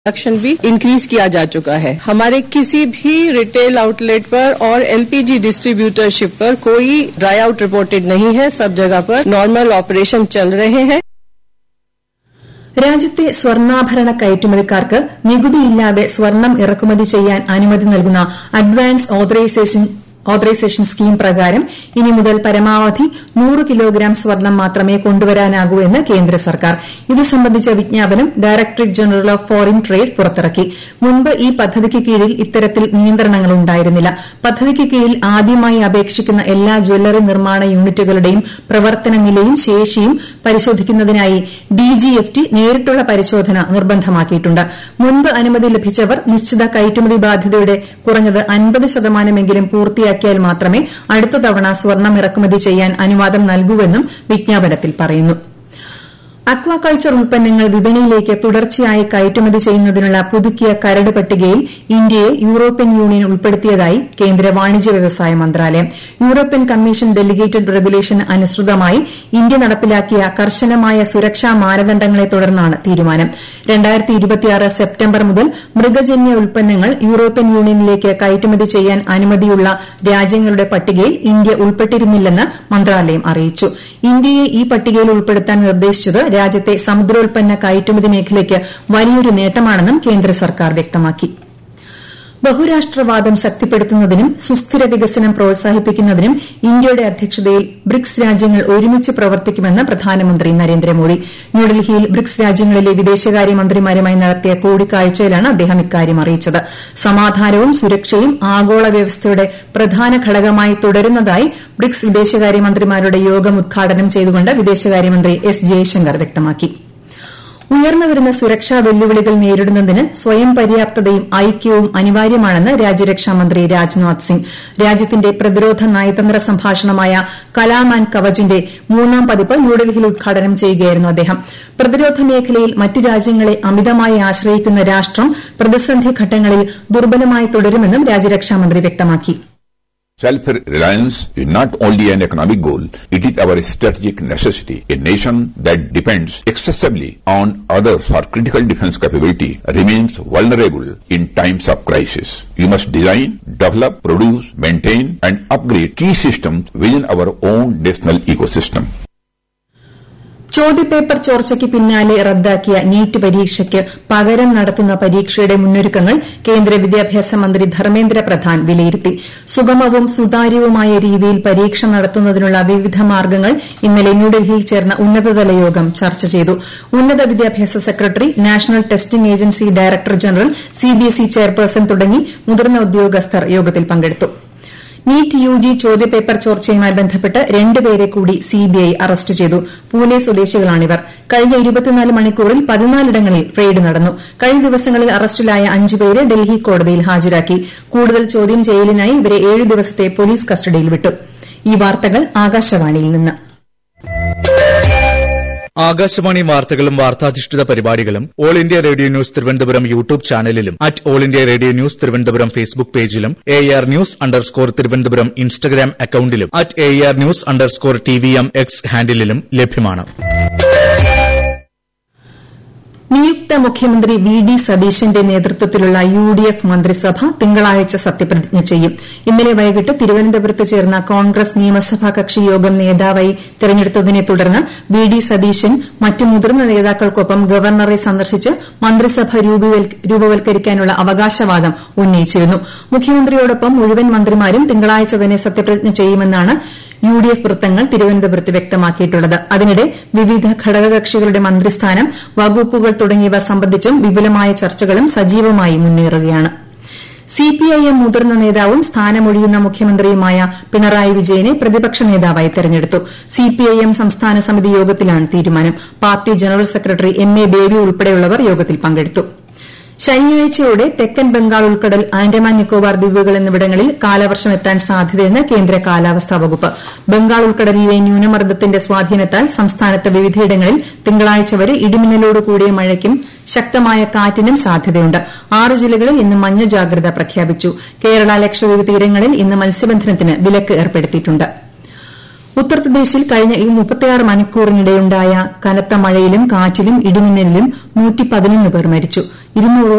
Production भी increase किया जा चुका है हमारे किसी भी रिटेल आउटलेट पर और एलपीजी डिस्ट्रीब्यूटरशिप पर कोई ड्राई आउट रिपोर्टेड नहीं है सब जगह पर नॉर्मल ऑपरेशन चल रहे हैं രാജ്യത്തെ സ്വർണ്ണാഭരണ കയറ്റുമതിക്കാർക്ക് നികുതിയില്ലാതെ സ്വർണ്ണം ഇറക്കുമതി ചെയ്യാൻ അനുമതി നൽകുന്ന അഡ്വാൻസ് ഓതറൈസേഷൻ ഓതറൈസേഷൻ സ്കീം പ്രകാരം ഇനി മുതൽ പരമാവധി നൂറ് കിലോഗ്രാം സ്വർണ്ണം മാത്രമേ കൊണ്ടുവരാനാകൂ എന്ന് കേന്ദ്ര സർക്കാർ ഇത് സംബന്ധിച്ച വിജ്ഞാപനം directorate general of foreign trade പുറത്തിറക്കി മുൻപ് ഈ പദ്ധതിക്ക് കീഴിൽ ഇത്തരത്തിൽ നിയന്ത്രണങ്ങൾ ഉണ്ടായിരുന്നില്ല പദ്ധതിക്ക് കീഴിൽ ആദ്യമായി അപേക്ഷിക്കുന്ന എല്ലാ ജ്വല്ലറി നിർമ്മാണ യൂണിറ്റുകളുടെയും പ്രവർത്തന നിലയും ശേഷിയും പരിശോധിക്കുന്നതിനായി ഡിജിഎഫ്ടി നേരിട്ടുള്ള പരിശോധന നിർബന്ധമാക്കിയിട്ടുണ്ട് മുൻപ് അനുമതി ലഭിച്ചവർ നിശ്ചിത കയറ്റുമതി ബാധ്യതയുടെ കുറഞ്ഞത് അൻപത് ശതമാനമെങ്കിലും പൂർത്തിയാക്കിയാൽ മാത്രമേ അടുത്ത തവണ സ്വർണ്ണം ഇറക്കുമതി ചെയ്യാൻ അനുവാദം നൽകൂവെന്നും വിജ്ഞാപനത്തിൽ പറയുന്നു അക്വാകൾച്ചർ ഉൽപ്പന്നങ്ങൾ വിപണിയിലേക്ക് തുടർച്ചയായി കയറ്റുമതി ചെയ്യുന്നതിനുള്ള പുതുക്കിയ കരട് പട്ടികയിൽ ഇന്ത്യയെ യൂറോപ്യൻ യൂണിയൻ ഉൾപ്പെടുത്തിയതായി കേന്ദ്ര വാണിജ്യ വ്യവസായ മന്ത്രാലയം യൂറോപ്യൻ കമ്മീഷൻ ഡെലിഗേറ്റഡ് റെഗുലേഷന് അനുസൃതമായി ഇന്ത്യ നടപ്പിലാക്കിയ കർശനമായ സുരക്ഷാ മാനദണ്ഡങ്ങളെ തുടർന്നാണ് തീരുമാനം സെപ്റ്റംബർ മുതൽ മൃഗജന്യ ഉൽപ്പന്നങ്ങൾ യൂറോപ്യൻ യൂണിയനിലേക്ക് കയറ്റുമതി ചെയ്യാൻ അനുമതിയുള്ള രാജ്യങ്ങളുടെ പട്ടികയിൽ ഇന്ത്യ ഉൾപ്പെട്ടിരുന്നില്ലെന്ന് മന്ത്രാലയം അറിയിച്ചു ഇന്ത്യയെ ഈ പട്ടികയിൽ ഉൾപ്പെടുത്താൻ നിർദ്ദേശിച്ചത് രാജ്യത്തെ സമുദ്രോൽപ്പന്ന കയറ്റുമതി മേഖലയ്ക്ക് വലിയൊരു നേട്ടമാണെന്നും കേന്ദ്ര സർക്കാർ വ്യക്തമാക്കി ബഹുരാഷ്ട്രവാദം ശക്തിപ്പെടുത്തുന്നതിനും സുസ്ഥിര വികസനം പ്രോത്സാഹിപ്പിക്കുന്നതിനും ഇന്ത്യയുടെ അധ്യക്ഷതയിൽ ബ്രിക്സ് രാജ്യങ്ങൾ ഒരുമിച്ച് പ്രവർത്തിക്കുമെന്ന് പ്രധാനമന്ത്രി നരേന്ദ്രമോദി ന്യൂഡൽഹിയിൽ ബ്രിക്സ് രാജ്യങ്ങളിലെ വിദേശകാര്യമന്ത്രിമാരുമായി നടത്തിയ കൂടിക്കാഴ്ചയിലാണ് അദ്ദേഹം ഇക്കാര്യം അറിയിച്ചത് സമാധാനവും സുരക്ഷയും ആഗോള വ്യവസ്ഥയുടെ പ്രധാന ഘടകമായി തുടരുന്നതായി ബ്രിക്സ് വിദേശകാര്യമന്ത്രിമാരുടെ യോഗം ഉദ്ഘാടനം ചെയ്തുകൊണ്ട് വിദേശകാര്യമന്ത്രി എസ് ജയശങ്കർ വ്യക്തമാക്കി ഉയർന്നുവരുന്ന സുരക്ഷാ വെല്ലുവിളികൾ നേരിടുന്നതിന് സ്വയം പര്യാപ്തതയും ഐക്യവും അനിവാര്യമാണെന്ന് രാജ്യരക്ഷാമന്ത്രി രാജ്നാഥ് സിംഗ് രാജ്യത്തിന്റെ പ്രതിരോധ നയതന്ത്ര സംഭാഷണമായ കലാം ആൻഡ് കവചിന്റെ മൂന്നാം പതിപ്പ് ന്യൂഡൽഹിയിൽ ഉദ്ഘാടനം ചെയ്യുകയായിരുന്നു അദ്ദേഹം പ്രതിരോധ മേഖലയിൽ മറ്റു രാജ്യങ്ങളെ അമിതമായി ആശ്രയിക്കുന്ന രാഷ്ട്രം പ്രതിസന്ധി ഘട്ടങ്ങളിൽ ദുർബലമായി തുടരുമെന്നും രാജ്യരക്ഷാമന്ത്രി വ്യക്തമാക്കി Self-reliance is not only an economic goal, it is our strategic necessity. A nation that depends excessively on others for critical defense capability remains vulnerable in times of crisis. We must design, develop, produce, maintain and upgrade key systems within our own national ecosystem. ചോദ്യപേപ്പർ ചോർച്ചയ്ക്ക് പിന്നാലെ റദ്ദാക്കിയ NEET പരീക്ഷയ്ക്ക് പകരം നടത്തുന്ന പരീക്ഷയുടെ മുന്നൊരുക്കങ്ങൾ കേന്ദ്ര വിദ്യാഭ്യാസ മന്ത്രി ധർമ്മേന്ദ്ര പ്രധാൻ വിലയിരുത്തി സുഗമവും സുതാര്യവുമായ രീതിയിൽ പരീക്ഷ നടത്തുന്നതിനുള്ള വിവിധ മാർഗ്ഗങ്ങൾ ഇന്നലെ ന്യൂഡൽഹിയിൽ ചേർന്ന ഉന്നതതല യോഗം ചർച്ച ചെയ്തു ഉന്നത വിദ്യാഭ്യാസ secretary national testing agency director general C B S E chairperson തുടങ്ങി മുതിർന്ന ഉദ്യോഗസ്ഥർ യോഗത്തിൽ പങ്കെടുത്തു നീറ്റ് യുജി ചോദ്യപേപ്പർ ചോർച്ചയുമായി ബന്ധപ്പെട്ട് രണ്ടുപേരെ കൂടി സിബിഐ അറസ്റ്റ് ചെയ്തു പൂനെ സ്വദേശികളാണിവർ കഴിഞ്ഞ മണിക്കൂറിൽ പതിനാലിടങ്ങളിൽ റെയ്ഡ് നടന്നു കഴിഞ്ഞ ദിവസങ്ങളിൽ അറസ്റ്റിലായ അഞ്ചുപേരെ ഡൽഹി കോടതിയിൽ ഹാജരാക്കി കൂടുതൽ ചോദ്യം ചെയ്യലിനായി ഇവരെ ഏഴ് ദിവസത്തെ പോലീസ് കസ്റ്റഡിയിൽ വിട്ടു ഈ വാർത്തകൾ ആകാശവാണിയിൽ നിന്ന് ആകാശവാണി വാർത്തകളും വാർത്താധിഷ്ഠിത പരിപാടികളും All India Radio News Thiruvananthapuram YouTube ചാനലിലും at All India Radio News Thiruvananthapuram Facebook പേജിലും A R news underscore Thiruvananthapuram Instagram അക്കൌണ്ടിലും at A R news underscore T V M X ഹാൻഡിലും ലഭ്യമാണ് നിയുക്ത മുഖ്യമന്ത്രി വി ഡി സതീശന്റെ നേതൃത്വത്തിലുള്ള യു ഡി എഫ് മന്ത്രിസഭ തിങ്കളാഴ്ച സത്യപ്രതിജ്ഞ ചെയ്യും ഇന്നലെ വൈകിട്ട് തിരുവനന്തപുരത്ത് ചേർന്ന കോൺഗ്രസ് നിയമസഭാ കക്ഷി യോഗം നേതാവായി തെരഞ്ഞെടുത്തതിനെ തുടർന്ന് വി ഡി സതീശൻ മറ്റ് മുതിർന്ന നേതാക്കൾക്കൊപ്പം ഗവർണറെ സന്ദർശിച്ച് മന്ത്രിസഭ രൂപവൽക്കരിക്കാനുള്ള അവകാശവാദം ഉന്നയിച്ചിരുന്നു മുഖ്യമന്ത്രിയോടൊപ്പം മുഴുവൻ മന്ത്രിമാരും തിങ്കളാഴ്ച തന്നെ സത്യപ്രതിജ്ഞ ചെയ്യുമെന്നാണ് യു ഡി എഫ് വൃത്തങ്ങൾ തിരുവനന്തപുരത്ത് വ്യക്തമാക്കിയിട്ടുള്ളത് അതിനിടെ വിവിധ ഘടകകക്ഷികളുടെ മന്ത്രിസ്ഥാനം വകുപ്പുകൾ തുടങ്ങിയവ സംബന്ധിച്ചും വിപുലമായ ചർച്ചകളും സജീവമായി മുന്നേറുകയാണ് സിപിഐഎം മുതിർന്ന നേതാവും സ്ഥാനമൊഴിയുന്ന മുഖ്യമന്ത്രിയുമായ പിണറായി വിജയനെ പ്രതിപക്ഷ നേതാവായി തെരഞ്ഞെടുത്തു സിപിഐഎം സംസ്ഥാന സമിതി യോഗത്തിലാണ് തീരുമാനം party general secretary M A Baby ഉൾപ്പെടെയുള്ളവർ യോഗത്തിൽ പങ്കെടുത്തു ശനിയാഴ്ചയോടെ തെക്കൻ ബംഗാൾ ഉൾക്കടൽ ആൻഡമാൻ നിക്കോബാർ ദ്വീപുകൾ എന്നിവിടങ്ങളിൽ കാലവർഷം എത്താൻ സാധ്യതയെന്ന് കേന്ദ്ര കാലാവസ്ഥാ വകുപ്പ് ബംഗാൾ ഉൾക്കടലിലെ ന്യൂനമർദ്ദത്തിന്റെ സ്വാധീനത്താൽ സംസ്ഥാനത്ത് വിവിധയിടങ്ങളിൽ തിങ്കളാഴ്ച വരെ ഇടിമിന്നലോട് കൂടിയ മഴയ്ക്കും ശക്തമായ കാറ്റിനും സാധ്യതയുണ്ട് ആറ് ജില്ലകളിൽ ഇന്ന് മഞ്ഞ ജാഗ്രത പ്രഖ്യാപിച്ചു കേരള ലക്ഷദ്വീപ് തീരങ്ങളിൽ ഇന്ന് മത്സ്യബന്ധനത്തിന് വിലക്ക് ഏർപ്പെടുത്തിയിട്ടുണ്ട് ഉത്തർപ്രദേശിൽ കഴിഞ്ഞ ഈ മുപ്പത്തിയാറ് മണിക്കൂറിനിടെയുണ്ടായ കനത്ത മഴയിലും കാറ്റിലും ഇടിമിന്നലിലും പേർ മരിച്ചു